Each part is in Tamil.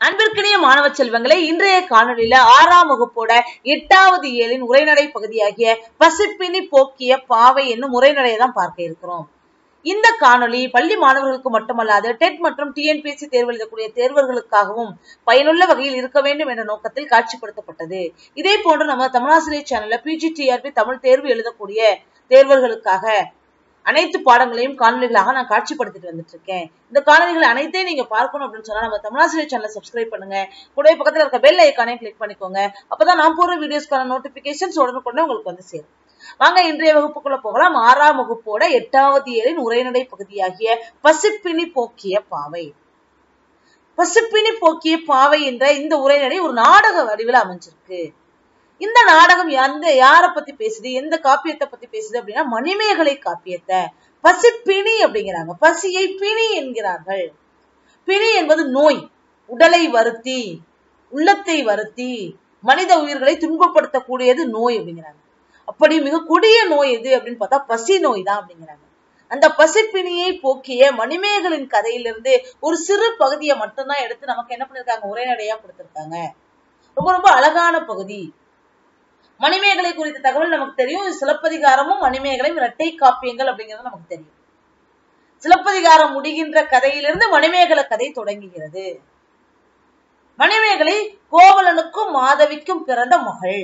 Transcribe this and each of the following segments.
அன்பிற்கினிய மாணவ செல்வங்களே இன்றைய காணொளியில ஆறாம் வகுப்போட எட்டாவது இயலின் உரைநடை பகுதியாகிய பசிப்பினி போக்கிய பாவை என்னும் உரைநடையை தான் பார்க்க இருக்கிறோம் இந்த காணொளி பள்ளி மாணவர்களுக்கு மட்டுமல்லாது டெட் மற்றும் டிஎன்பிஎஸ்சி தேர்வு எழுதக்கூடிய தேர்வர்களுக்காகவும் பயனுள்ள வகையில் இருக்க வேண்டும் என்ற நோக்கத்தில் காட்சிப்படுத்தப்பட்டது இதே போன்று நம்ம தமிழாசிரியர் சேனல்ல பிஜிடிஆர்பி தமிழ் தேர்வு எழுதக்கூடிய தேர்வர்களுக்காக அனைத்து பாடங்களையும் காணொலிகளாக நான் காட்சிப்படுத்திட்டு வந்துட்டு இருக்கேன் இந்த காணொலிகள் அனைத்தையும் நீங்க பார்க்கணும் அப்படின்னு சொன்னா நம்ம தமிழாசிரியர் சேனலை சப்ஸ்கிரைப் பண்ணுங்க கூடவே பக்கத்துல இருக்க பெல் ஐக்கானையும் கிளிக் பண்ணிக்கோங்க அப்பதான் நான் போற வீடியோஸ்க்கான நோட்டிபிகேஷன்ஸ் உடனுக்குடனே உங்களுக்கு வந்து சேரும் வாங்க இன்றைய வகுப்புக்குள்ள போகலாம் ஆறாம் வகுப்போட எட்டாவது ஏழின் உரைநடை பகுதியாகிய பசிப்பினி போக்கிய பாவை பசிப்பினி போக்கிய பாவை என்ற இந்த உரைநடை ஒரு நாடக வடிவில் அமைஞ்சிருக்கு இந்த நாடகம் எந்த யாரை பத்தி பேசுது எந்த காப்பியத்தை பத்தி பேசுது அப்படின்னா மணிமேகலை காப்பியத்தை பசிப்பிணி அப்படிங்கிறாங்க பசியை பிணி என்கிறார்கள் பிணி என்பது நோய் உடலை வருத்தி உள்ளத்தை வருத்தி மனித உயிர்களை துன்பப்படுத்தக்கூடியது நோய் அப்படிங்கிறாங்க அப்படி மிக கொடிய நோய் எது அப்படின்னு பார்த்தா பசி நோய் தான் அப்படிங்கிறாங்க அந்த பசிப்பிணியை போக்கிய மணிமேகலின் கதையிலிருந்து ஒரு சிறு பகுதியை மட்டும்தான் எடுத்து நமக்கு என்ன பண்ணிருக்காங்க உரைநடையா கொடுத்திருக்காங்க ரொம்ப ரொம்ப அழகான பகுதி மணிமேகலை குறித்த தகவல் நமக்கு தெரியும் சிலப்பதிகாரமும் மணிமேகலையும் இரட்டை காப்பியங்கள் அப்படிங்கிறது நமக்கு தெரியும் சிலப்பதிகாரம் முடிகின்ற கதையிலிருந்து மணிமேகலை கதை தொடங்குகிறது மணிமேகலை கோவலனுக்கும் மாதவிக்கும் பிறந்த மகள்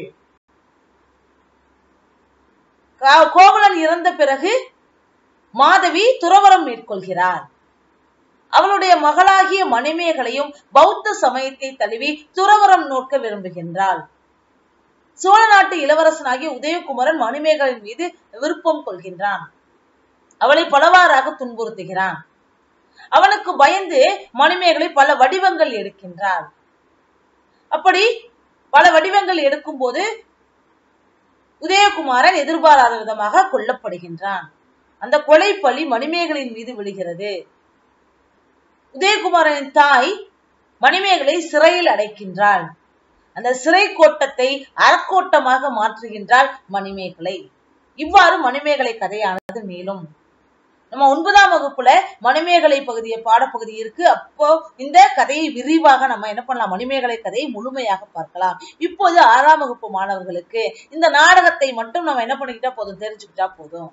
கோவலன் இறந்த பிறகு மாதவி துறவரம் மேற்கொள்கிறார் அவளுடைய மகளாகிய மணிமேகலையும் பௌத்த சமயத்தை தழுவி துறவரம் நோக்க விரும்புகின்றாள் சோழ நாட்டு இளவரசனாகிய உதயகுமரன் மணிமேகலின் மீது விருப்பம் கொள்கின்றான் அவளை பலவாறாக துன்புறுத்துகிறான் அவனுக்கு பயந்து மணிமேகலை பல வடிவங்கள் எடுக்கின்றாள் அப்படி பல வடிவங்கள் எடுக்கும் போது உதயகுமாரன் எதிர்பாராத விதமாக கொல்லப்படுகின்றான் அந்த கொலை பழி மணிமேகலின் மீது விழுகிறது உதயகுமாரனின் தாய் மணிமேகலை சிறையில் அடைக்கின்றாள் அந்த சிறை கோட்டத்தை அறக்கோட்டமாக மாற்றுகின்றாள் மணிமேகலை இவ்வாறு மணிமேகலை கதையானது மேலும் நம்ம ஒன்பதாம் வகுப்புல மணிமேகலை பகுதிய பாடப்பகுதி இருக்கு அப்போ இந்த கதையை விரிவாக நம்ம என்ன பண்ணலாம் மணிமேகலை கதையை முழுமையாக பார்க்கலாம் இப்போது ஆறாம் வகுப்பு மாணவர்களுக்கு இந்த நாடகத்தை மட்டும் நம்ம என்ன பண்ணிக்கிட்டா போதும் தெரிஞ்சுக்கிட்டா போதும்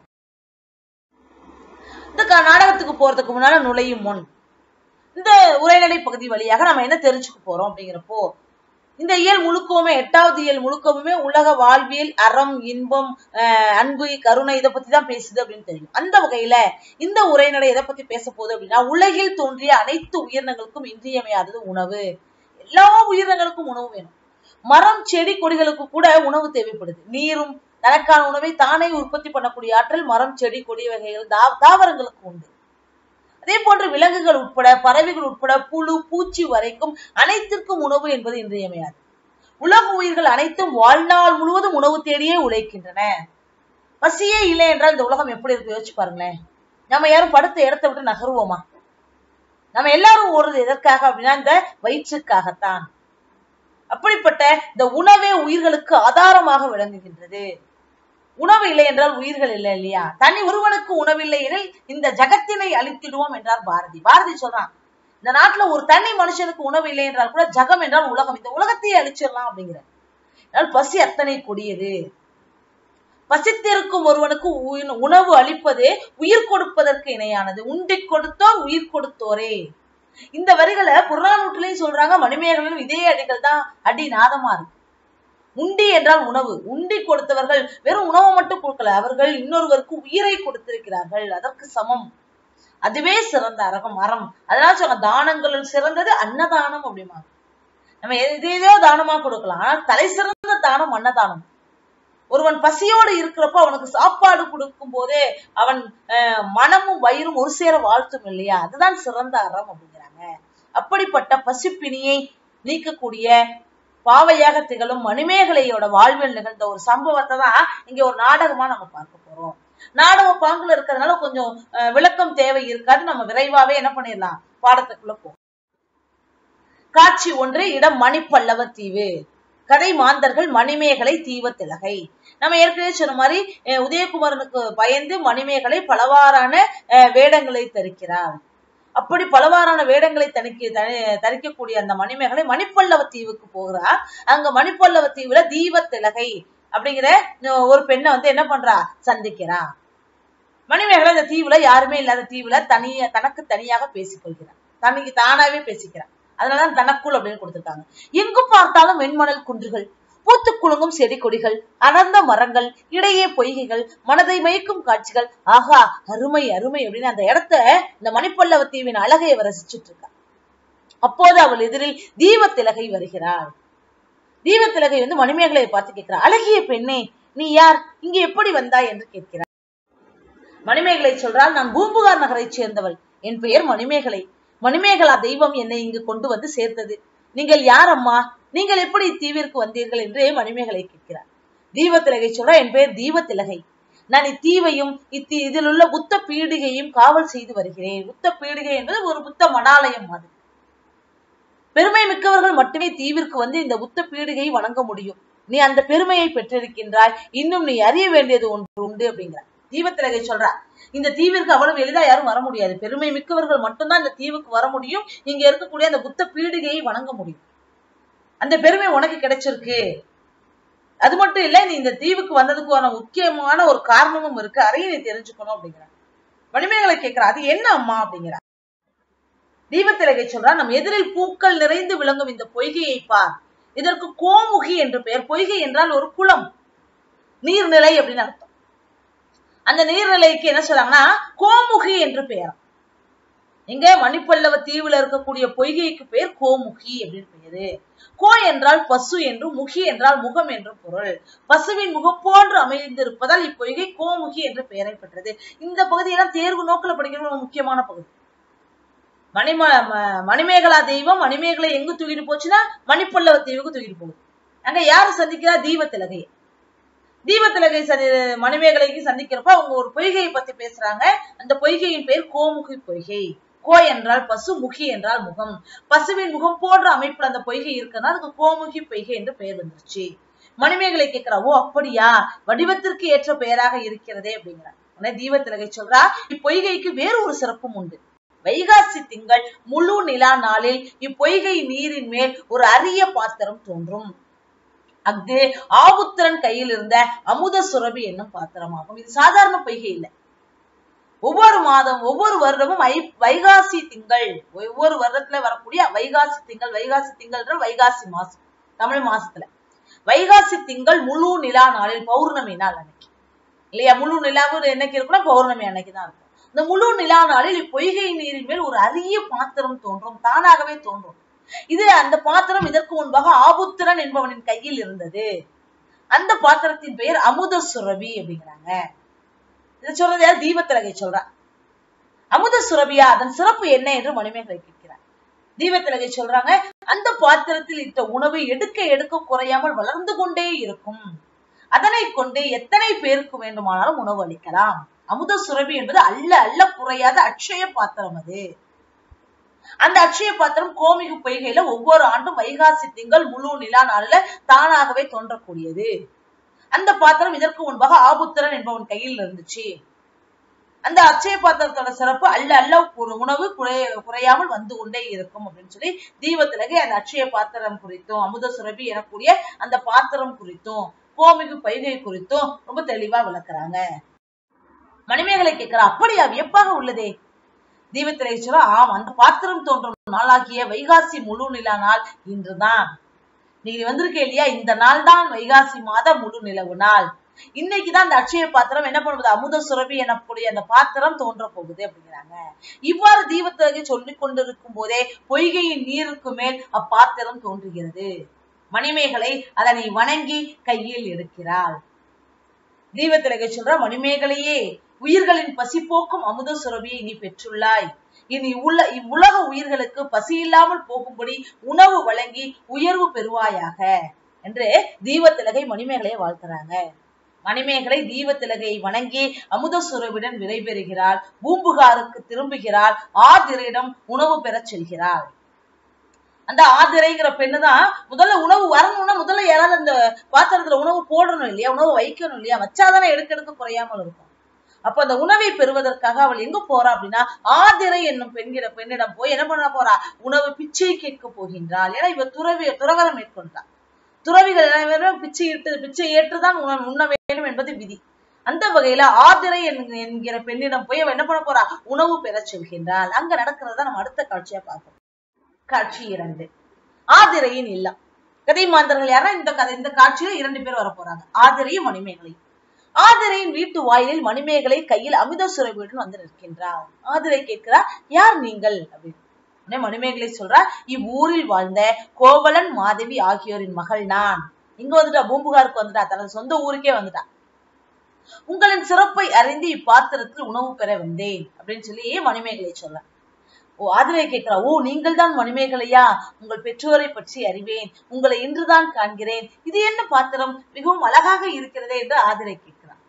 இந்த நாடகத்துக்கு போறதுக்கு முன்னால நுழையும் முன் இந்த உரைநடை பகுதி வழியாக நம்ம என்ன தெரிஞ்சுக்க போறோம் அப்படிங்கிறப்போ இந்த இயல் முழுக்கவுமே எட்டாவது இயல் முழுக்கவுமே உலக வாழ்வியல் அறம் இன்பம் அன்பு கருணை இதை பத்தி தான் பேசுது அப்படின்னு தெரியும் அந்த வகையில இந்த உரைநடை எதை பத்தி பேச போகுது அப்படின்னா உலகில் தோன்றிய அனைத்து உயிரினங்களுக்கும் இன்றியமையாதது உணவு எல்லா உயிரினங்களுக்கும் உணவு வேணும் மரம் செடி கொடிகளுக்கு கூட உணவு தேவைப்படுது நீரும் தனக்கான உணவை தானே உற்பத்தி பண்ணக்கூடிய ஆற்றல் மரம் செடி கொடி வகைகள் தாவரங்களுக்கு உண்டு அதே போன்று விலங்குகள் உட்பட பறவைகள் உட்பட புழு பூச்சி வரைக்கும் அனைத்திற்கும் உணவு என்பது இன்றியமையாது உலக உயிர்கள் அனைத்தும் வாழ்நாள் முழுவதும் உணவு தேடியே உழைக்கின்றன பசியே இல்லை என்றால் இந்த உலகம் எப்படி இருக்கு யோசிச்சு பாருங்களேன் நம்ம யாரும் படுத்த இடத்த விட்டு நகருவோமா நம்ம எல்லாரும் ஓடுறது எதற்காக அப்படின்னா இந்த வயிற்றுக்காகத்தான் அப்படிப்பட்ட இந்த உணவே உயிர்களுக்கு ஆதாரமாக விளங்குகின்றது உணவு இல்லை என்றால் உயிர்கள் இல்லை இல்லையா தனி ஒருவனுக்கு உணவில்லை எனில் இந்த ஜகத்தினை அழித்திடுவோம் என்றார் பாரதி பாரதி சொல்றான் இந்த நாட்டுல ஒரு தனி மனுஷனுக்கு உணவு இல்லை என்றால் கூட ஜகம் என்றால் உலகம் இந்த உலகத்தையே அழிச்சிடலாம் அப்படிங்கிற பசி அத்தனை கொடியது பசித்திருக்கும் ஒருவனுக்கு உணவு அளிப்பது உயிர் கொடுப்பதற்கு இணையானது உண்டி கொடுத்தோர் உயிர் கொடுத்தோரே இந்த வரிகளை புறநானூற்றுலையும் சொல்றாங்க மணிமேகலும் இதே அடிகள் தான் அடி நாதமா இருக்கு உண்டி என்றால் உணவு உண்டி கொடுத்தவர்கள் வெறும் உணவை மட்டும் கொடுக்கல அவர்கள் இன்னொருவருக்கு உயிரை கொடுத்திருக்கிறார்கள் அதற்கு சமம் அதுவே சிறந்த அரகம் அறம் அதனால சொல்ல தானங்களுள் சிறந்தது அன்னதானம் அப்படிமா நம்ம எதேதோ தானமா கொடுக்கலாம் ஆனால் தலை சிறந்த தானம் அன்னதானம் ஒருவன் பசியோடு இருக்கிறப்போ அவனுக்கு சாப்பாடு கொடுக்கும் போதே அவன் மனமும் வயிறும் ஒரு சேர வாழ்த்தும் இல்லையா அதுதான் சிறந்த அறம் அப்படிங்கிறாங்க அப்படிப்பட்ட பசிப்பிணியை நீக்கக்கூடிய பாவையாக திகழும் மணிமேகலையோட வாழ்வில் நிகழ்ந்த ஒரு சம்பவத்தை தான் இங்க ஒரு நாடகமா நம்ம பார்க்க போறோம் நாடக பாங்குல இருக்கிறதுனால கொஞ்சம் விளக்கம் தேவை இருக்காது நம்ம விரைவாவே என்ன பண்ணிடலாம் பாடத்துக்குள்ள போ காட்சி ஒன்று இடம் மணிப்பல்லவ தீவு கதை மாந்தர்கள் மணிமேகலை தீவ திலகை நம்ம ஏற்கனவே சொன்ன மாதிரி உதயகுமாரனுக்கு பயந்து மணிமேகலை பலவாறான வேடங்களை தரிக்கிறார் அப்படி பலவாறான வேடங்களை தணிக்க தணி- தரிக்கக்கூடிய அந்த மணிமேகலை மணிப்பல்லவ தீவுக்கு போகிறா அங்க மணிப்பல்லவ தீவுல தீபத்திலகை அப்படிங்கிற ஒரு பெண்ணை வந்து என்ன பண்றா சந்திக்கிறா மணிமேகலை அந்த தீவுல யாருமே இல்லாத தீவுல தனியா தனக்கு தனியாக பேசிக்கொள்கிறார் தனக்கு தானாவே பேசிக்கிறார் அதனாலதான் தனக்குள் அப்படின்னு கொடுத்திருக்காங்க எங்கு பார்த்தாலும் வெண்மணல் குன்றுகள் பூத்து குலுங்கும் செடி கொடிகள் அடர்ந்த மரங்கள் இடையே பொய்கைகள் மனதை மயக்கும் காட்சிகள் ஆஹா அருமை அருமை அப்படின்னு அந்த இடத்த இந்த மணிப்பல்லவ தீவின் அழகை அவர் ரசிச்சுட்டு இருக்கா அப்போது அவள் எதிரில் தீபத்திலகை வருகிறாள் தீபத்திலகை வந்து மணிமேகலையை பார்த்து கேட்கிறார் அழகிய பெண்ணே நீ யார் இங்கே எப்படி வந்தாய் என்று கேட்கிறார் மணிமேகலை சொல்றால் நான் பூம்புகார் நகரைச் சேர்ந்தவள் என் பெயர் மணிமேகலை மணிமேகலா தெய்வம் என்னை இங்கு கொண்டு வந்து சேர்த்தது நீங்கள் யார் அம்மா நீங்கள் எப்படி இத்தீவிற்கு வந்தீர்கள் என்று மணிமேகலை கேட்கிறார் தீபத்திலகை சொல்றா என் பெயர் தீபத்திலகை நான் இத்தீவையும் இத்தி இதில் உள்ள புத்த பீடிகையும் காவல் செய்து வருகிறேன் புத்த பீடிகை என்பது ஒரு புத்த மடாலயம் அது பெருமை மிக்கவர்கள் மட்டுமே தீவிற்கு வந்து இந்த புத்த பீடிகையை வணங்க முடியும் நீ அந்த பெருமையை பெற்றிருக்கின்றாய் இன்னும் நீ அறிய வேண்டியது ஒன்று உண்டு அப்படிங்கிற தீபத்திலகை சொல்றா இந்த தீவிற்கு அவ்வளவு எளிதா யாரும் வர முடியாது பெருமை மிக்கவர்கள் மட்டும்தான் இந்த தீவுக்கு வர முடியும் இங்க இருக்கக்கூடிய அந்த புத்த பீடிகையை வணங்க முடியும் அந்த பெருமை உனக்கு கிடைச்சிருக்கு அது மட்டும் இல்ல நீ இந்த தீவுக்கு வந்ததுக்கான முக்கியமான ஒரு காரணமும் இருக்கு அதையும் நீ தெரிஞ்சுக்கணும் அப்படிங்கிற மணிமேகலை கேட்கிறா அது என்ன அம்மா அப்படிங்கிற தீபத்திலகை சொல்றா நம் எதிரில் பூக்கள் நிறைந்து விளங்கும் இந்த பொய்கையை பார் இதற்கு கோமுகி என்று பெயர் பொய்கை என்றால் ஒரு குளம் நீர்நிலை அப்படின்னு அர்த்தம் அந்த நீர்நிலைக்கு என்ன சொல்றாங்கன்னா கோமுகி என்று பெயர் இங்க மணிப்பல்லவ தீவுல இருக்கக்கூடிய பொய்கைக்கு பெயர் கோமுகி அப்படின்னு பெயரு கோ என்றால் பசு என்றும் முகி என்றால் முகம் என்றும் பொருள் பசுவின் முகம் போன்று அமைந்திருப்பதால் இப்பொய்கை கோமுகி என்ற பெயரை பெற்றது இந்த பகுதியெல்லாம் தேர்வு நோக்கில படிக்கிற ஒரு முக்கியமான பகுதி மணிம ம- மணிமேகலா தெய்வம் மணிமேகலை எங்க தூக்கிட்டு போச்சுன்னா மணிப்பல்லவ தீவுக்கு தூக்கிட்டு போகுது அங்க யாரு சந்திக்கிறா தீபத்திலகை தீபத்திலகை சந்தி மணிமேகலைக்கு சந்திக்கிறப்ப அவங்க ஒரு பொய்கையை பத்தி பேசுறாங்க அந்த பொய்கையின் பெயர் கோமுகி பொய்கை கோ என்றால் பசு முகி என்றால் முகம் பசுவின் முகம் போன்ற அமைப்புல அந்த பொய்கை இருக்குன்னா அதுக்கு கோமுகி பொய்கை என்று பெயர் வந்துருச்சு மணிமேகலை கேட்கிறா ஓ அப்படியா வடிவத்திற்கு ஏற்ற பெயராக இருக்கிறதே அப்படிங்கிறா உடனே தீபத்திலகை சொல்றா இப்பொய்கைக்கு வேறு ஒரு சிறப்பும் உண்டு வைகாசி திங்கள் முழு நிலா நாளில் இப்பொய்கை நீரின் மேல் ஒரு அரிய பாத்திரம் தோன்றும் அஃது ஆபுத்திரன் கையில் இருந்த அமுத சுரபி என்னும் பாத்திரமாகும் இது சாதாரண பொய்கை இல்லை ஒவ்வொரு மாதம் ஒவ்வொரு வருடமும் ஐ வைகாசி திங்கள் ஒவ்வொரு வருடத்துல வரக்கூடிய வைகாசி திங்கள் வைகாசி திங்கள்ன்ற வைகாசி மாசம் தமிழ் மாசத்துல வைகாசி திங்கள் முழு நிலா நாளில் பௌர்ணமி நாள் அன்னைக்கு இல்லையா முழு நிலாவு என்னைக்கு இருக்குன்னா பௌர்ணமி அன்னைக்கு தான் இருக்கும் இந்த முழு நிலா நாளில் இப்பொய்கை நீரின் மேல் ஒரு அரிய பாத்திரம் தோன்றும் தானாகவே தோன்றும் இது அந்த பாத்திரம் இதற்கு முன்பாக ஆபுத்திரன் என்பவனின் கையில் இருந்தது அந்த பாத்திரத்தின் பெயர் அமுத சுரபி அப்படிங்கிறாங்க இதை சொல்றது யார் தீபத்திலகை சொல்றா அமுத சுரபியா அதன் சிறப்பு என்ன என்று மணிமேகலை கேட்கிறார் தீபத்திலகை சொல்றாங்க அந்த பாத்திரத்தில் இட்ட உணவு எடுக்க எடுக்க குறையாமல் வளர்ந்து கொண்டே இருக்கும் அதனை கொண்டு எத்தனை பேருக்கு வேண்டுமானாலும் உணவு அளிக்கலாம் அமுத சுரபி என்பது அல்ல அல்ல குறையாத அட்சய பாத்திரம் அது அந்த அட்சய பாத்திரம் கோமிகு பொய்கையில ஒவ்வொரு ஆண்டும் வைகாசி திங்கள் முழு நிலா நாளில தானாகவே தோன்றக்கூடியது அந்த பாத்திரம் இதற்கு முன்பாக ஆபுத்திரன் என்பவன் கையில் இருந்துச்சு அந்த அச்சய பாத்திரத்தோட சிறப்பு அல்ல அல்ல ஒரு உணவு குறைய குறையாமல் வந்து கொண்டே இருக்கும் அப்படின்னு சொல்லி தீபத்திலகை அந்த அட்சய பாத்திரம் குறித்தும் அமுத சுரபி எனக்கூடிய அந்த பாத்திரம் குறித்தும் கோமிகு பைகை குறித்தும் ரொம்ப தெளிவா விளக்குறாங்க மணிமேகலை கேட்கிறா அப்படியா வியப்பாக உள்ளதே தீபத்திலகை சொல்ல ஆம் அந்த பாத்திரம் தோன்றும் நாளாகிய வைகாசி முழு நிலா நாள் இன்றுதான் நீ வந்திருக்க இல்லையா இந்த நாள் தான் வைகாசி மாத முழு நிலவு நாள் இன்னைக்குதான் அந்த அட்சய பாத்திரம் என்ன பண்ணுவது அமுத சுரபி எனக்கூடிய அந்த பாத்திரம் தோன்ற போகுது அப்படிங்கிறாங்க இவ்வாறு தீபத்திலகை சொல்லிக் கொண்டிருக்கும் போதே பொய்கையின் நீருக்கு மேல் அப்பாத்திரம் தோன்றுகிறது மணிமேகலை அதனை வணங்கி கையில் எடுக்கிறாள் தீபத்திலகை சொல்ற மணிமேகலையே உயிர்களின் பசி போக்கும் அமுத சுரபியை நீ பெற்றுள்ளாய் இனி உள்ள இவ்வுலக உயிர்களுக்கு பசி இல்லாமல் போகும்படி உணவு வழங்கி உயர்வு பெறுவாயாக என்று தீபத்திலகை மணிமேகலையை வாழ்த்துறாங்க மணிமேகலை தீபத்திலகை வணங்கி அமுத சுரபிடன் விடைபெறுகிறாள் பூம்புகாருக்கு திரும்புகிறாள் ஆதிரியிடம் உணவு பெறச் செல்கிறாள் அந்த ஆதிரைங்கிற பெண்ணு தான் முதல்ல உணவு வரணும்னா முதல்ல யாராவது அந்த பாத்திரத்துல உணவு போடணும் இல்லையா உணவு வைக்கணும் இல்லையா வச்சாதானே எடுக்க எடுக்க குறையாமல் இருக்கும் அப்ப அந்த உணவை பெறுவதற்காக அவள் எங்க போறா அப்படின்னா ஆதிரை என்னும் பெண்கிற பெண்ணிடம் போய் என்ன பண்ண போறா உணவு பிச்சை கேட்க போகின்றாள் ஏன்னா இவ துறவி துறவரம் மேற்கொண்டாள் துறவிகள் அனைவரும் பிச்சை இட்டு பிச்சை ஏற்றுதான் உண உண்ண வேண்டும் என்பது விதி அந்த வகையில ஆதிரை என்க- என்கிற பெண்ணிடம் போய் அவ என்ன பண்ண போறா உணவு பெறச் சொல்கின்றாள் அங்க நடக்கிறத நம்ம அடுத்த காட்சியா பார்ப்போம் காட்சி இரண்டு ஆதிரையின் இல்லம் கதை மாந்தர்கள் யாரா இந்த கதை இந்த காட்சியில இரண்டு பேர் வர போறாங்க ஆதிரையும் மணிமேகலையும் ஆதிரையின் வீட்டு வாயிலில் மணிமேகலை கையில் அமிர்த சுரபியுடன் வந்து நிற்கின்றார் ஆதிரை கேட்கிறா யார் நீங்கள் அப்படின்னு உடனே மணிமேகலை சொல்றா இவ்வூரில் வாழ்ந்த கோவலன் மாதவி ஆகியோரின் மகள் நான் இங்க வந்துட்டா பூம்புகாருக்கு வந்துட்டா தனது சொந்த ஊருக்கே வந்துட்டா உங்களின் சிறப்பை அறிந்து இப்பாத்திரத்தில் உணவு பெற வந்தேன் அப்படின்னு சொல்லி மணிமேகலை சொல்ல ஓ ஆதிரை கேட்கிறா ஓ நீங்கள் தான் மணிமேகலையா உங்கள் பெற்றோரை பற்றி அறிவேன் உங்களை இன்றுதான் காண்கிறேன் இது என்ன பாத்திரம் மிகவும் அழகாக இருக்கிறதே என்று ஆதிரை கேட்கிறார்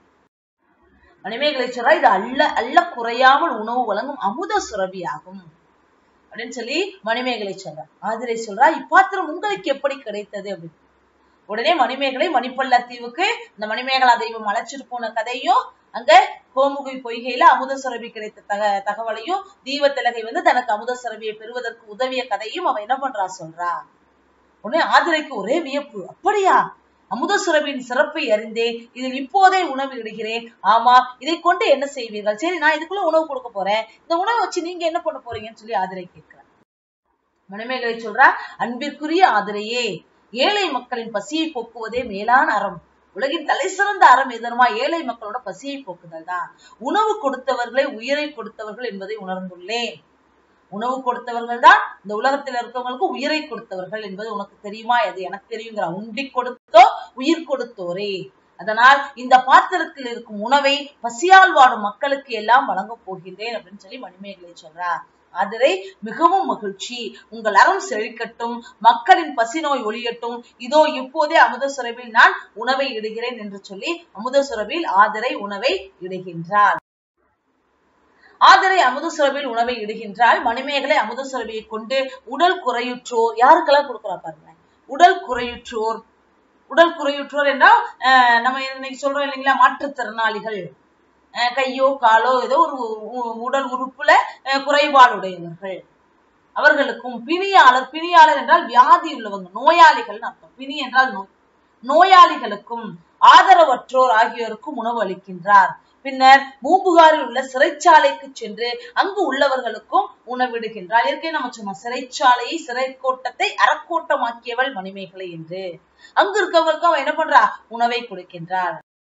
மணிமேகலை சொல்றா இது அல்ல அல்ல குறையாமல் உணவு வழங்கும் அமுத சுரபி ஆகும் அப்படின்னு சொல்லி மணிமேகலை சொல்றார் ஆதிரை சொல்றா இப்பாத்திரம் உங்களுக்கு எப்படி கிடைத்தது அப்படின்னு உடனே மணிமேகலை மணிப்பள்ளா தீவுக்கு இந்த மணிமேகலா தெய்வம் அழைச்சிட்டு போன கதையும் அங்க கோமுகி பொய்கையில அமுத சுரபி கிடைத்த தக தகவலையும் தீவத்திலகை வந்து தனக்கு அமுத சுரபியை பெறுவதற்கு உதவிய கதையும் அவ என்ன பண்றா சொல்றா உடனே ஆதிரைக்கு ஒரே வியப்பு அப்படியா அமுத சுரபியின் சிறப்பை அறிந்தேன் இதில் இப்போதே உணவு இடுகிறேன் ஆமா இதை கொண்டு என்ன செய்வீர்கள் சரி நான் இதுக்குள்ள உணவு கொடுக்க போறேன் இந்த உணவை வச்சு நீங்க என்ன பண்ண போறீங்கன்னு சொல்லி ஆதிரை கேட்கிறார் மணிமேகலை சொல்றா அன்பிற்குரிய ஆதிரையே ஏழை மக்களின் பசியை போக்குவதே மேலான அறம் உலகின் தலை சிறந்த அறம் எதனுமா ஏழை மக்களோட பசியை போக்குதல் தான் உணவு கொடுத்தவர்களே உயிரை கொடுத்தவர்கள் என்பதை உணர்ந்துள்ளேன் உணவு கொடுத்தவர்கள் தான் இந்த உலகத்தில் இருக்கவங்களுக்கு உயிரை கொடுத்தவர்கள் என்பது உனக்கு தெரியுமா அது எனக்கு தெரியுங்கிற உண்டி கொடுத்தோ உயிர் கொடுத்தோரே அதனால் இந்த பாத்திரத்தில் இருக்கும் உணவை பசியால் வாடும் மக்களுக்கு எல்லாம் வழங்கப் போகின்றேன் அப்படின்னு சொல்லி மணிமேகலை சொல்றா ஆதரை மிகவும் மகிழ்ச்சி உங்கள் அறம் செழிக்கட்டும் மக்களின் பசி நோய் ஒழியட்டும் இதோ இப்போதே அமுத சுரபில் நான் உணவை இடுகிறேன் என்று சொல்லி அமுத சுரபில் ஆதரை உணவை இடுகின்றார் ஆதரை அமுத சுரபில் உணவை இடுகின்றாள் மணிமேகலை அமுத சுரபியை கொண்டு உடல் குறையுற்றோர் யாருக்கெல்லாம் கொடுக்குறா பாருங்க உடல் குறையுற்றோர் உடல் குறையுற்றோர் என்றால் அஹ், நம்ம இன்னைக்கு சொல்றோம் இல்லைங்களா மாற்றுத்திறனாளிகள் அஹ், கையோ காலோ ஏதோ ஒரு உ- உடல் உறுப்புல அஹ், குறைபாடுடையவர்கள் அவர்களுக்கும் பிணியாளர் பிணியாளர் என்றால் வியாதி உள்ளவங்க நோயாளிகள் அர்த்தம் பிணி என்றால் நோய் நோயாளிகளுக்கும் ஆதரவற்றோர் ஆகியோருக்கும் உணவு அளிக்கின்றார் பின்னர் பூம்புகாரில் உள்ள சிறைச்சாலைக்கு சென்று அங்கு உள்ளவர்களுக்கும் உணவிடுகின்றார் ஏற்கனவே நம்ம சொன்னோம் சிறைச்சாலையை சிறைக்கோட்டத்தை அறக்கோட்டமாக்கியவள் மணிமேகலை என்று அங்கு இருக்கவர்களுக்கு அவன் என்ன பண்றா உணவை கொடுக்கின்றார்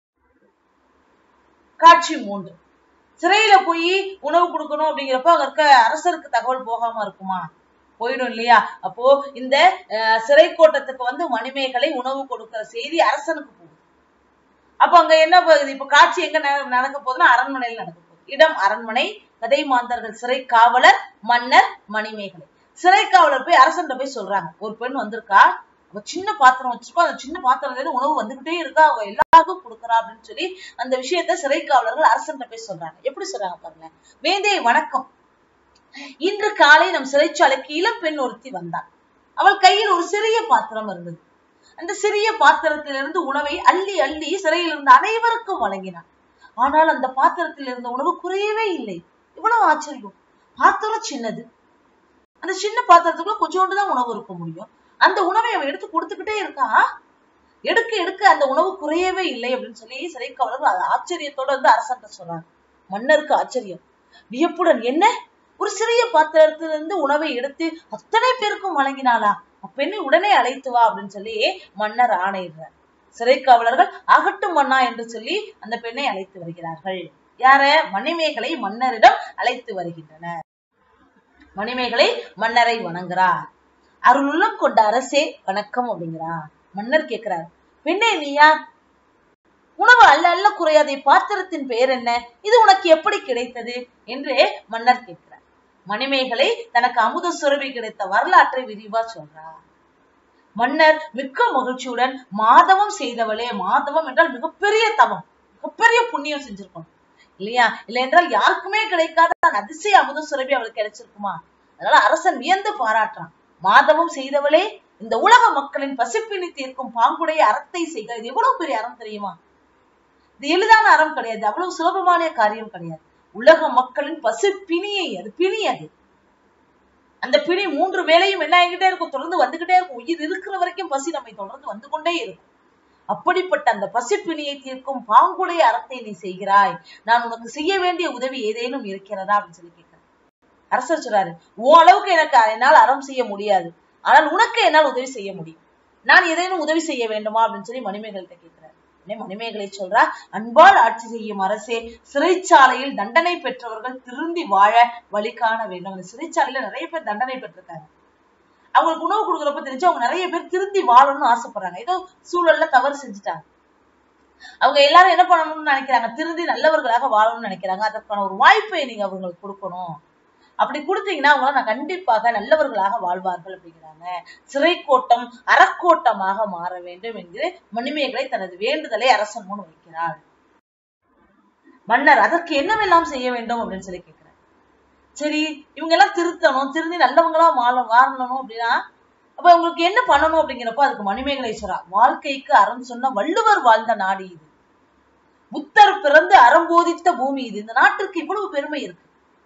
காட்சி மூன்று சிறையில போய் உணவு கொடுக்கணும் அப்படிங்கிறப்ப அங்க இருக்க அரசருக்கு தகவல் போகாம இருக்குமா போயிடும் இல்லையா அப்போ இந்த அஹ், சிறை கோட்டத்துக்கு வந்து மணிமேகலை உணவு கொடுக்கிற செய்தி அரசனுக்கு போகுது அப்ப அங்க என்ன போகுது இப்ப காட்சி எங்க நட- நடக்க போகுதுன்னா அரண்மனையில் நடக்க போகுது இடம் அரண்மனை கதை மாந்தர்கள் சிறை காவலர் மன்னர் மணிமேகலை சிறை காவலர் போய் அரசன்ட்ட போய் சொல்றாங்க ஒரு பெண் வந்திருக்கா அவ சின்ன பாத்திரம் வச்சிருக்கா அந்த சின்ன பாத்திரத்துல இருந்து உணவு வந்துகிட்டே இருக்கா அவ எல்லாருக்கும் கொடுக்குறா அப்படின்னு சொல்லி அந்த விஷயத்த சிறை காவலர்கள் அரசன்ட்ட போய் சொல்றாங்க எப்படி சொல்றாங்க பாருங்க வேந்தே வணக்கம் இன்று காலை நம் சிறைச்சாலைக்கு இளம் பெண் ஒருத்தி வந்தாள் அவள் கையில் ஒரு சிறிய பாத்திரம் இருந்தது அந்த சிறிய பாத்திரத்திலிருந்து உணவை அள்ளி அள்ளி சிறையில் இருந்த அனைவருக்கும் வழங்கினாள் ஆனால் அந்த பாத்திரத்தில் இருந்த உணவு குறையவே இல்லை இவ்வளவு ஆச்சரியம் பாத்திரம் சின்னது அந்த சின்ன பாத்திரத்துக்குள்ள கொஞ்சோண்டு தான் உணவு இருக்க முடியும் அந்த உணவை அவன் எடுத்து கொடுத்துக்கிட்டே இருக்கான் எடுக்க எடுக்க அந்த உணவு குறையவே இல்லை அப்படின்னு சொல்லி சிறை காவலர்கள் அது ஆச்சரியத்தோட வந்து அரசன்ட்ட சொல்றாங்க மன்னருக்கு ஆச்சரியம் வியப்புடன் என்ன ஒரு சிறிய பாத்திரத்திலிருந்து உணவை எடுத்து அத்தனை பேருக்கும் வழங்கினாளா அப்பெண்ணை உடனே அழைத்து வா அப்படின்னு சொல்லி மன்னர் ஆணையிடுறார் சிறை காவலர்கள் அகட்டும் மன்னா என்று சொல்லி அந்த பெண்ணை அழைத்து வருகிறார்கள் யார மணிமேகலை மன்னரிடம் அழைத்து வருகின்றனர் மணிமேகலை மன்னரை வணங்குறார் அருளுள்ளம் கொண்ட அரசே வணக்கம் அப்படிங்கிறார் மன்னர் கேட்கிறார் பெண்ணே நீ யார் உணவு அல்ல அல்ல குறையாதே பாத்திரத்தின் பெயர் என்ன இது உனக்கு எப்படி கிடைத்தது என்று மன்னர் கேட்கிறார் மணிமேகலை தனக்கு அமுத சுரபி கிடைத்த வரலாற்றை விரிவா சொல்றார் மன்னர் மிக்க மகிழ்ச்சியுடன் மாதவம் செய்தவளே மாதவம் என்றால் மிகப்பெரிய தவம் மிகப்பெரிய புண்ணியம் செஞ்சிருக்கணும் இல்லையா இல்லை என்றால் யாருக்குமே கிடைக்காத அந்த அதிசய அமுத சுரபி அவளுக்கு கிடைச்சிருக்குமா அதனால அரசன் வியந்து பாராட்டுறான் மாதவம் செய்தவளே இந்த உலக மக்களின் பசிப்பினி தீர்க்கும் பாங்குடைய அறத்தை செய்க இது எவ்வளவு பெரிய அறம் தெரியுமா இது எளிதான அறம் கிடையாது அவ்வளவு சுலபமான காரியம் கிடையாது உலக மக்களின் பசு பிணியை அது பிணி அது அந்த பிணி மூன்று வேளையும் என்ன ஆகிட்டே இருக்கும் தொடர்ந்து வந்துகிட்டே இருக்கும் உயிர் இருக்கிற வரைக்கும் பசி நம்மை தொடர்ந்து வந்து கொண்டே இருக்கும் அப்படிப்பட்ட அந்த பசிப்பிணியை தீர்க்கும் பாங்குடைய அறத்தை நீ செய்கிறாய் நான் உனக்கு செய்ய வேண்டிய உதவி ஏதேனும் இருக்கிறதா அப்படின்னு சொல்லி கேட்கிறேன் அரசர் சொல்றாரு உன் அளவுக்கு எனக்கு என்னால் அறம் செய்ய முடியாது ஆனால் உனக்கு என்னால் உதவி செய்ய முடியும் நான் ஏதேனும் உதவி செய்ய வேண்டுமா அப்படின்னு சொல்லி மணிமேகல்கிட்ட கேட்கிறார் உடனே மணிமேகலை சொல்றா அன்பால் ஆட்சி செய்யும் அரசே சிறைச்சாலையில் தண்டனை பெற்றவர்கள் திருந்தி வாழ வழி காண வேண்டும் அந்த சிறைச்சாலையில நிறைய பேர் தண்டனை பெற்றிருக்காங்க அவங்களுக்கு உணவு கொடுக்குறப்ப தெரிஞ்சு அவங்க நிறைய பேர் திருந்தி வாழணும்னு ஆசைப்படுறாங்க ஏதோ சூழல்ல தவறு செஞ்சுட்டாங்க அவங்க எல்லாரும் என்ன பண்ணணும்னு நினைக்கிறாங்க திருந்தி நல்லவர்களாக வாழணும்னு நினைக்கிறாங்க அதற்கான ஒரு வாய்ப்பை நீங்க அவங்களுக்கு கொடுக்கணும் அப்படி கொடுத்தீங்கன்னா அவங்கள நான் கண்டிப்பாக நல்லவர்களாக வாழ்வார்கள் அப்படிங்கிறாங்க சிறை கோட்டம் அறக்கோட்டமாக மாற வேண்டும் என்று மணிமேகலை தனது வேண்டுதலை அரசன் முன் வைக்கிறாள் மன்னர் அதற்கு என்னவெல்லாம் செய்ய வேண்டும் அப்படின்னு சொல்லி கேட்கிறார் சரி இவங்க எல்லாம் திருத்தணும் திருந்தி நல்லவங்களா வாழ வாழணும் அப்படின்னா அப்ப உங்களுக்கு என்ன பண்ணணும் அப்படிங்கிறப்ப அதுக்கு மணிமேகலை சொல்றா வாழ்க்கைக்கு அறம் சொன்ன வள்ளுவர் வாழ்ந்த நாடு இது புத்தர் பிறந்து அறம் போதித்த பூமி இது இந்த நாட்டிற்கு இவ்வளவு பெருமை இருக்கு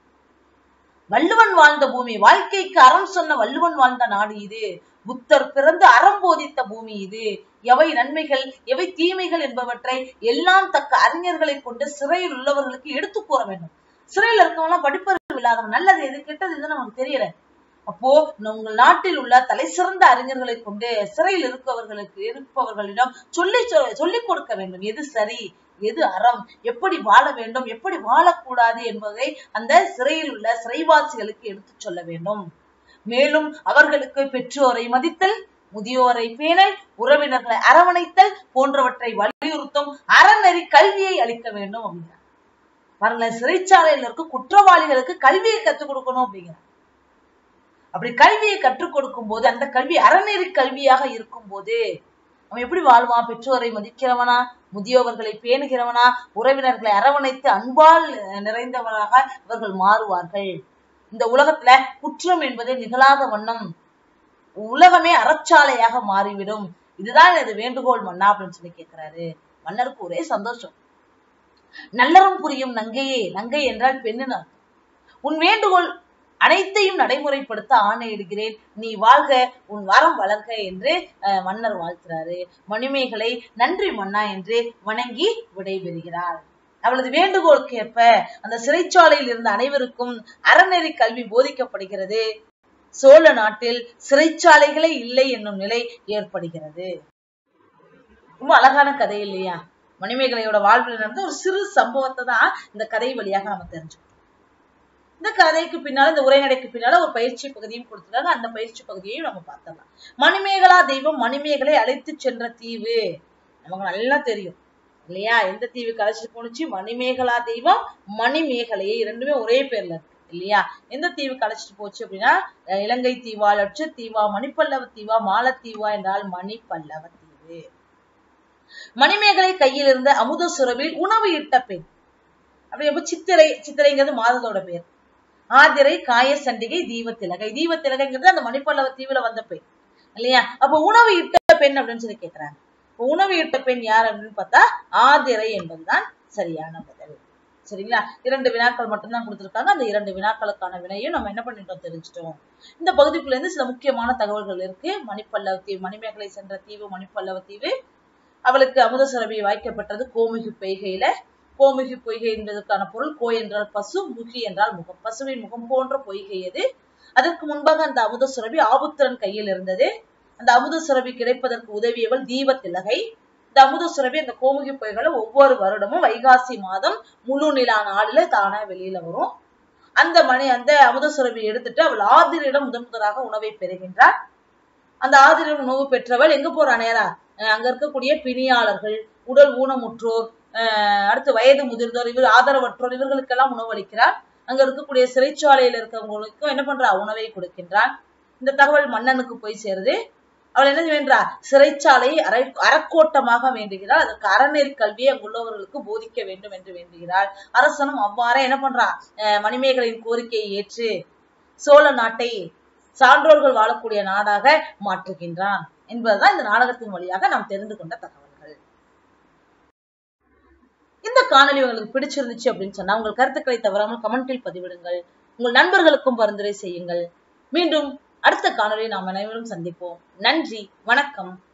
வள்ளுவன் வாழ்ந்த பூமி வாழ்க்கைக்கு அறம் சொன்ன வள்ளுவன் வாழ்ந்த நாடு இது புத்தர் பிறந்து அறம் போதித்த பூமி இது எவை நன்மைகள் எவை தீமைகள் என்பவற்றை எல்லாம் தக்க அறிஞர்களை கொண்டு சிறையில் உள்ளவர்களுக்கு எடுத்து கூற வேண்டும் சிறையில் இருக்கவங்க படிப்பறிவு இல்லாதவங்க நல்லது எது கெட்டது எது நமக்கு தெரியல அப்போ உங்கள் நாட்டில் உள்ள தலை சிறந்த அறிஞர்களை கொண்டு சிறையில் இருப்பவர்களுக்கு இருப்பவர்களிடம் சொல்லி சொல்லிக் கொடுக்க வேண்டும் எது சரி எது அறம் எப்படி வாழ வேண்டும் எப்படி வாழக்கூடாது என்பதை அந்த சிறையில் உள்ள சிறைவாசிகளுக்கு எடுத்துச் சொல்ல வேண்டும் மேலும் அவர்களுக்கு பெற்றோரை மதித்தல் முதியோரை பேணல் உறவினர்களை அரவணைத்தல் போன்றவற்றை வலியுறுத்தும் அறநெறி கல்வியை அளிக்க வேண்டும் அப்படிங்கிறார் பாருங்களேன் சிறைச்சாலையில் இருக்க குற்றவாளிகளுக்கு கல்வியை கற்றுக் கொடுக்கணும் அப்படிங்கிறார் அப்படி கல்வியை கற்றுக் கொடுக்கும் போது அந்த கல்வி அறநெறி கல்வியாக இருக்கும் போது அவன் எப்படி வாழ்வான் பெற்றோரை மதிக்கிறவனா முதியோவர்களை பேணுகிறவனா உறவினர்களை அரவணைத்து அன்பால் நிறைந்தவனாக அவர்கள் மாறுவார்கள் இந்த உலகத்துல குற்றம் என்பது நிகழாத வண்ணம் உலகமே அறச்சாலையாக மாறிவிடும் இதுதான் எனது வேண்டுகோள் மன்னா அப்படின்னு சொல்லி கேட்கிறாரு மன்னருக்கு ஒரே சந்தோஷம் நல்லறம் புரியும் நங்கையே நங்கை என்றால் பெண்ணின் அர்த்தம் உன் வேண்டுகோள் அனைத்தையும் நடைமுறைப்படுத்த ஆணையிடுகிறேன் நீ வாழ்க உன் வரம் வளர்க என்று மன்னர் வாழ்த்துறாரு மணிமேகலை நன்றி மன்னா என்று வணங்கி விடைபெறுகிறார் அவளது வேண்டுகோளுக்கு ஏற்ப அந்த சிறைச்சாலையில் இருந்த அனைவருக்கும் அறநெறி கல்வி போதிக்கப்படுகிறது சோழ நாட்டில் சிறைச்சாலைகளே இல்லை என்னும் நிலை ஏற்படுகிறது ரொம்ப அழகான கதை இல்லையா மணிமேகலையோட வாழ்வில் நடந்த ஒரு சிறு சம்பவத்தை தான் இந்த கதை வழியாக நம்ம தெரிஞ்சுக்கணும் இந்த கதைக்கு பின்னால இந்த உரைநடைக்கு பின்னால ஒரு பயிற்சி பகுதியும் கொடுத்துருக்காங்க அந்த பயிற்சி பகுதியையும் நம்ம பார்த்தலாம் மணிமேகலா தெய்வம் மணிமேகலை அழைத்து சென்ற தீவு நமக்கு நல்லா தெரியும் இல்லையா எந்த தீவுக்கு அழைச்சிட்டு போனுச்சு மணிமேகலா தெய்வம் மணிமேகலையை இரண்டுமே ஒரே பேர்ல இருக்கு இல்லையா எந்த தீவுக்கு அழைச்சிட்டு போச்சு அப்படின்னா இலங்கை தீவா லட்சத்தீவா மணிப்பல்லவ தீவா மாலத்தீவா என்றால் மணிப்பல்லவ தீவு மணிமேகலை கையில் இருந்த அமுத சுரவில் உணவு இட்ட பெண் அப்படி எப்ப சித்திரை சித்திரைங்கிறது மாதத்தோட பேர் ஆதிரை காய சண்டிகை தீபத்திலகை தீபத்திலகைங்கிறது அந்த மணிப்பல்லவ தீவுல வந்த பெண் இல்லையா அப்ப உணவு இட்ட பெண் அப்படின்னு சொல்லி கேக்குறாங்க உணவு இட்ட பெண் யார் அப்படின்னு பார்த்தா ஆதிரை என்பதுதான் சரியான பதில் சரிங்களா இரண்டு வினாக்கள் மட்டும்தான் கொடுத்திருக்காங்க அந்த இரண்டு வினாக்களுக்கான வினையும் நம்ம என்ன பண்ணிட்டோம் தெரிஞ்சிட்டோம் இந்த பகுதிக்குள்ள இருந்து சில முக்கியமான தகவல்கள் இருக்கு மணிப்பல்லவ தீவு மணிமேகலை சென்ற தீவு மணிப்பல்லவ தீவு அவளுக்கு அமுத சுரபி வாய்க்கப்பட்டது கோமுகி பொய்கையில கோமுகி பொய்கை என்பதற்கான பொருள் கோ என்றால் பசு முகி என்றால் முகம் பசுவின் முகம் போன்ற பொய்கை அது அதற்கு முன்பாக அந்த அமுத சுரபி ஆபுத்திரன் கையில் இருந்தது அந்த அமுத சுரபி கிடைப்பதற்கு உதவியவள் தீபத்திலகை இந்த அமுத சுரபி அந்த கோமுகி பொய்களை ஒவ்வொரு வருடமும் வைகாசி மாதம் முழு நிலா நாளில தானா வெளியில வரும் அந்த மணி அந்த அமுத சுரபி எடுத்துட்டு அவள் ஆதிரியிடம் முதன் முதலாக உணவை பெறுகின்றார் அந்த ஆதிரியிடம் உணவு பெற்றவள் எங்க போறா நேரா அங்க இருக்கக்கூடிய பிணியாளர்கள் உடல் ஊனமுற்றோர் அடுத்து வயது முதிர்ந்தோர் இவர் ஆதரவற்றோர் இவர்களுக்கெல்லாம் உணவு அளிக்கிறார் அங்க இருக்கக்கூடிய சிறைச்சாலையில் இருக்கவங்களுக்கும் என்ன பண்றா உணவை கொடுக்கின்றான் இந்த தகவல் மன்னனுக்கு போய் சேருது அவள் என்ன வேண்டா சிறைச்சாலையை அரை அறக்கோட்டமாக வேண்டுகிறாள் அதற்கு அறநெறி கல்வியை அங்குள்ளவர்களுக்கு போதிக்க வேண்டும் என்று வேண்டுகிறாள் அரசனும் அவ்வாறே என்ன பண்றான் மணிமேகலின் கோரிக்கையை ஏற்று சோழ நாட்டை சான்றோர்கள் வாழக்கூடிய நாடாக மாற்றுகின்றான் என்பதுதான் இந்த நாடகத்தின் வழியாக நாம் தெரிந்து கொண்ட தகவல்கள் இந்த காணொளி உங்களுக்கு பிடிச்சிருந்துச்சு அப்படின்னு சொன்னா உங்கள் கருத்துக்களை தவறாமல் கமெண்டில் பதிவிடுங்கள் உங்கள் நண்பர்களுக்கும் பரிந்துரை செய்யுங்கள் மீண்டும் அடுத்த காணொளியை நாம் அனைவரும் சந்திப்போம் நன்றி வணக்கம்